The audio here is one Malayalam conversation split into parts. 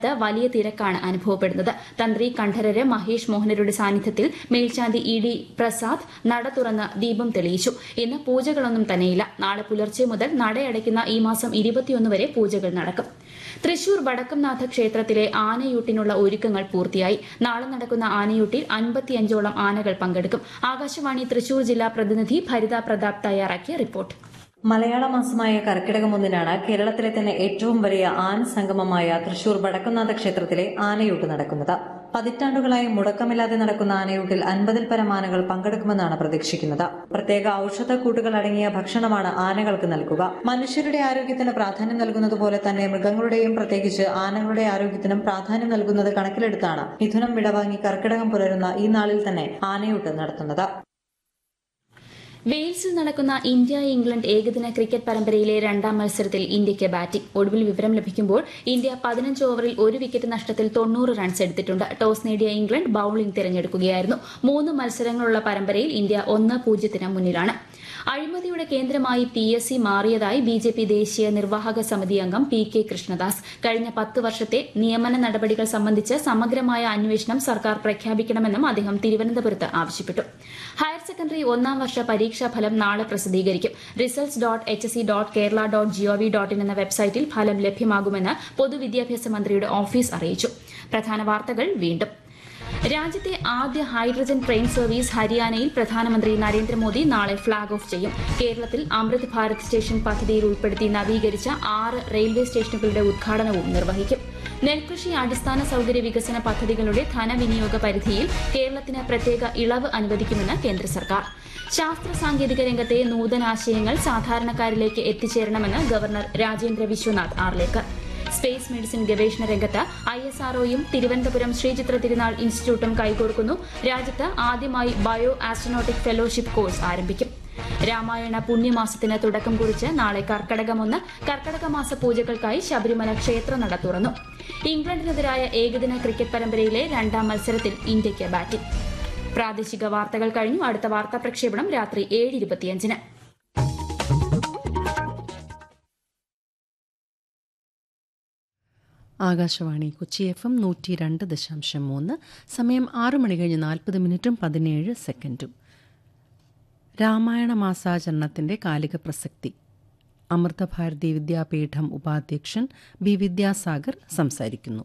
വലിയ തിരക്കാണ് അനുഭവപ്പെടുന്നത് തന്ത്രി കണ്ഠരര് മഹേഷ് മോഹനരുടെ സാന്നിധ്യത്തിൽ മേൽശാന്തി ഇ ഡി പ്രസാദ് നട തുറന്ന് ദീപം തെളിയിച്ചു ഇന്ന് പൂജകളൊന്നും തന്നെയില്ല നാളെ പുലർച്ചെ മുതൽ നടയടയ്ക്കുന്ന ഈ മാസം ഇരുപത്തിയൊന്ന് വരെ പൂജകൾ നടക്കും തൃശൂർ വടക്കംനാഥ ക്ഷേത്രത്തിലെ ആനയൂട്ടിനുള്ള ഒരുക്കങ്ങൾ പൂർത്തിയായി നാളെ നടക്കുന്ന ആനയൂട്ടിൽ അൻപത്തിയഞ്ചോളം ആനകൾ പങ്കെടുക്കും ആകാശവാണി തൃശൂർ ജില്ലാ പ്രതിനിധി ഭരിത പ്രതാപ് തയ്യാറാക്കിയ റിപ്പോർട്ട് മലയാള മാസമായ കർക്കിടകം ഒന്നിനാണ് കേരളത്തിലെ തന്നെ ഏറ്റവും വലിയ ആന സംഗമമായ തൃശൂർ വടക്കുന്നാഥ ക്ഷേത്രത്തിലെ ആനയൂട്ട് നടക്കുന്നത് പതിറ്റാണ്ടുകളായി മുടക്കമില്ലാതെ നടക്കുന്ന ആനയൂട്ടിൽ അൻപതിൽ പരം ആനകൾ പങ്കെടുക്കുമെന്നാണ് പ്രതീക്ഷിക്കുന്നത് പ്രത്യേക ഔഷധക്കൂട്ടുകൾ അടങ്ങിയ ഭക്ഷണമാണ് ആനകൾക്ക് നൽകുക മനുഷ്യരുടെ ആരോഗ്യത്തിന് പ്രാധാന്യം നൽകുന്നതുപോലെ തന്നെ മൃഗങ്ങളുടെയും പ്രത്യേകിച്ച് ആനകളുടെ ആരോഗ്യത്തിനും പ്രാധാന്യം നൽകുന്നത് കണക്കിലെടുത്താണ് മിഥുനം വിടവാങ്ങി കർക്കിടകം പുലരുന്ന ഈ നാളിൽ തന്നെ ആനയൂട്ട് നടത്തുന്നത് വെയിൽസിൽ നടക്കുന്ന ഇന്ത്യ ഇംഗ്ലണ്ട് ഏകദിന ക്രിക്കറ്റ് പരമ്പരയിലെ രണ്ടാം മത്സരത്തിൽ ഇന്ത്യയ്ക്ക് ബാറ്റിംഗ് ഒടുവിൽ വിവരം ലഭിക്കുമ്പോൾ ഇന്ത്യ പതിനഞ്ച് ഓവറിൽ ഒരു വിക്കറ്റ് നഷ്ടത്തിൽ തൊണ്ണൂറ് റൺസ് എടുത്തിട്ടുണ്ട് ടോസ് നേടിയ ഇംഗ്ലണ്ട് ബൌളിംഗ് തിരഞ്ഞെടുക്കുകയായിരുന്നു മൂന്ന് മത്സരങ്ങളുള്ള പരമ്പരയിൽ ഇന്ത്യ ഒന്ന് പൂജ്യത്തിന് മുന്നിലാണ് അഴിമതിയുടെ കേന്ദ്രമായി പി എസ് സി മാറിയതായി ബി ജെ പി ദേശീയ നിർവാഹക സമിതി അംഗം പി കെ കൃഷ്ണദാസ് കഴിഞ്ഞ പത്ത് വർഷത്തെ നിയമന നടപടികൾ സംബന്ധിച്ച് സമഗ്രമായ അന്വേഷണം സർക്കാർ പ്രഖ്യാപിക്കണമെന്നും അദ്ദേഹം തിരുവനന്തപുരത്ത് ആവശ്യപ്പെട്ടു ഹയർ സെക്കൻഡറി ഒന്നാം വർഷ പരീക്ഷാ ഫലം നാളെ പ്രസിദ്ധീകരിക്കും results dot H S C dot Kerala dot G O V dot in എന്ന വെബ്സൈറ്റിൽ ഫലം ലഭ്യമാകുമെന്ന് പൊതുവിദ്യാഭ്യാസ മന്ത്രിയുടെ ഓഫീസ് അറിയിച്ചു പ്രധാന വാർത്തകൾ വീണ്ടും രാജ്യത്തെ ആദ്യ ഹൈഡ്രജൻ ട്രെയിൻ സർവീസ് ഹരിയാനയിൽ പ്രധാനമന്ത്രി നരേന്ദ്രമോദി നാളെ ഫ്ളാഗ് ഓഫ് ചെയ്യും കേരളത്തിൽ അമൃത് ഭാരത് സ്റ്റേഷൻ പദ്ധതിയിൽ ഉൾപ്പെടുത്തി നവീകരിച്ച ആറ് റെയിൽവേ സ്റ്റേഷനുകളുടെ ഉദ്ഘാടനവും നിർവഹിക്കും നെൽകൃഷി അടിസ്ഥാന സൌകര്യ വികസന പദ്ധതികളുടെ ധനവിനിയോഗ പരിധിയിൽ കേരളത്തിന് പ്രത്യേക ഇളവ് അനുവദിക്കുമെന്ന് കേന്ദ്ര സർക്കാർ ശാസ്ത്ര സാങ്കേതിക രംഗത്തെ നൂതനാശയങ്ങൾ സാധാരണക്കാരിലേക്ക് എത്തിച്ചേരണമെന്ന് governor Rajendra Vishwanath Arlekar space medicine ഗവേഷണ രംഗത്ത് ഐ എസ് ആർഒയും തിരുവനന്തപുരം ശ്രീചിത്ര തിരുനാൾ ഇൻസ്റ്റിറ്റ്യൂട്ടും കൈകോർക്കുന്നു രാജ്യത്ത് ആദ്യമായി ബയോ ആസ്ട്രോനോട്ടിക് ഫെലോഷിപ്പ് കോഴ്സ് ആരംഭിക്കും രാമായണ പുണ്യമാസത്തിന് തുടക്കം കുറിച്ച് നാളെ കർക്കടകമൊന്ന് കർക്കടക മാസ പൂജകൾക്കായി ശബരിമല ക്ഷേത്ര നട തുറന്നു ഇംഗ്ലണ്ടിനെതിരായ ഏകദിന ക്രിക്കറ്റ് പരമ്പരയിലെ രണ്ടാം മത്സരത്തിൽ ഇന്ത്യയ്ക്ക് ബാറ്റിംഗ് പ്രാദേശിക വാർത്തകൾ കഴിഞ്ഞു അടുത്ത വാർത്താ പ്രക്ഷേപണം രാത്രി ഏഴ് ഇരുപത്തിയഞ്ചിന് ആകാശവാണി കൊച്ചി എഫ് എം നൂറ്റി രണ്ട് ദശാംശം മൂന്ന് സമയം ആറ് മണി കഴിഞ്ഞ് നാൽപ്പത് മിനിറ്റും പതിനേഴ് സെക്കൻഡും രാമായണ മാസാചരണത്തിന്റെ കാലിക പ്രസക്തി അമൃതഭാരതി വിദ്യാപീഠം ഉപാധ്യക്ഷൻ ബി വിദ്യാസാഗർ സംസാരിക്കുന്നു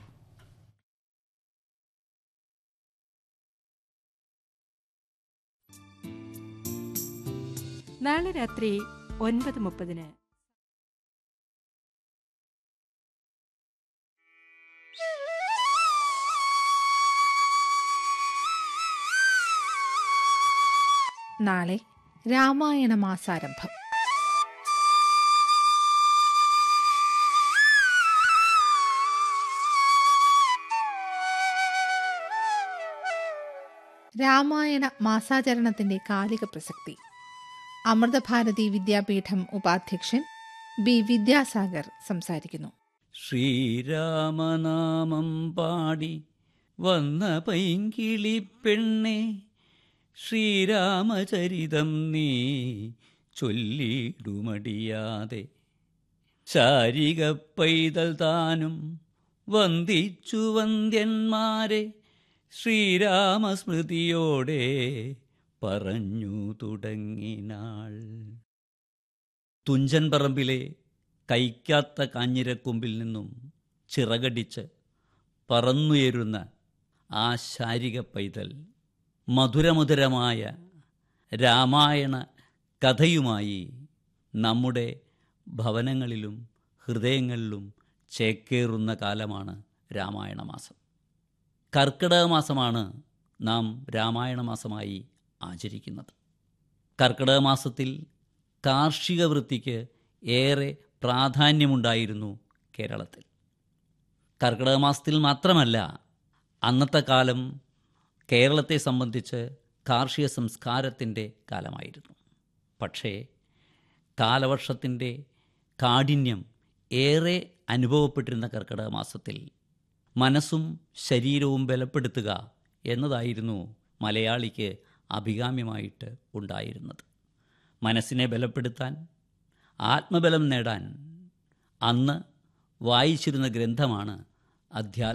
നാളെ രാത്രി ഒൻപത് മുപ്പതിന് നാളെ രാമായണ മാസാരംഭം രാമായണ മാസാചരണത്തിന്റെ കാലിക പ്രസക്തി അമൃതഭാരതി വിദ്യാപീഠം ഉപാധ്യക്ഷൻ ബി വിദ്യാസാഗർ സംസാരിക്കുന്നു ശ്രീരാമനാമം പാടി വന്ന പൈങ്കിളി പെണ്ണെ ശ്രീരാമചരിതം നീ ചൊല്ലിടുമടിയാതെ ശാരിക പൈതൽ താനും വന്ദിച്ചു വന്ദ്യന്മാരെ ശ്രീരാമസ്മൃതിയോടെ പറഞ്ഞു തുടങ്ങിനാൾ തുഞ്ചൻ പറമ്പിലെ കൈക്കാത്ത കാഞ്ഞിരക്കൊമ്പിൽ നിന്നും ചിറകടിച്ച് പറന്നുയരുന്ന ആ ശാരിക പൈതൽ മധുരമധുരമായ രാമായണ കഥയുമായി നമ്മുടെ ഭവനങ്ങളിലും ഹൃദയങ്ങളിലും ചേക്കേറുന്ന കാലമാണ് രാമായണ മാസം കർക്കിടക മാസമാണ് നാം രാമായണ മാസമായി ആചരിക്കുന്നത് കർക്കിടക മാസത്തിൽ കാർഷിക വൃത്തിക്ക് ഏറെ പ്രാധാന്യമുണ്ടായിരുന്നു കേരളത്തിൽ കർക്കിടക മാസത്തിൽ മാത്രമല്ല അന്നത്തെ കാലം കേരളത്തെ സംബന്ധിച്ച് കാർഷിക സംസ്കാരത്തിൻ്റെ കാലമായിരുന്നു പക്ഷേ കാലവർഷത്തിൻ്റെ കാഠിന്യം ഏറെ അനുഭവപ്പെട്ടിരുന്ന കർക്കിടക മാസത്തിൽ മനസ്സും ശരീരവും ബലപ്പെടുത്തുക എന്നതായിരുന്നു മലയാളിക്ക് അഭികാമ്യമായിട്ട് ഉണ്ടായിരുന്നത് മനസ്സിനെ ബലപ്പെടുത്താൻ ആത്മബലം നേടാൻ അന്ന് വായിച്ചിരുന്ന ഗ്രന്ഥമാണ് അധ്യാത്മ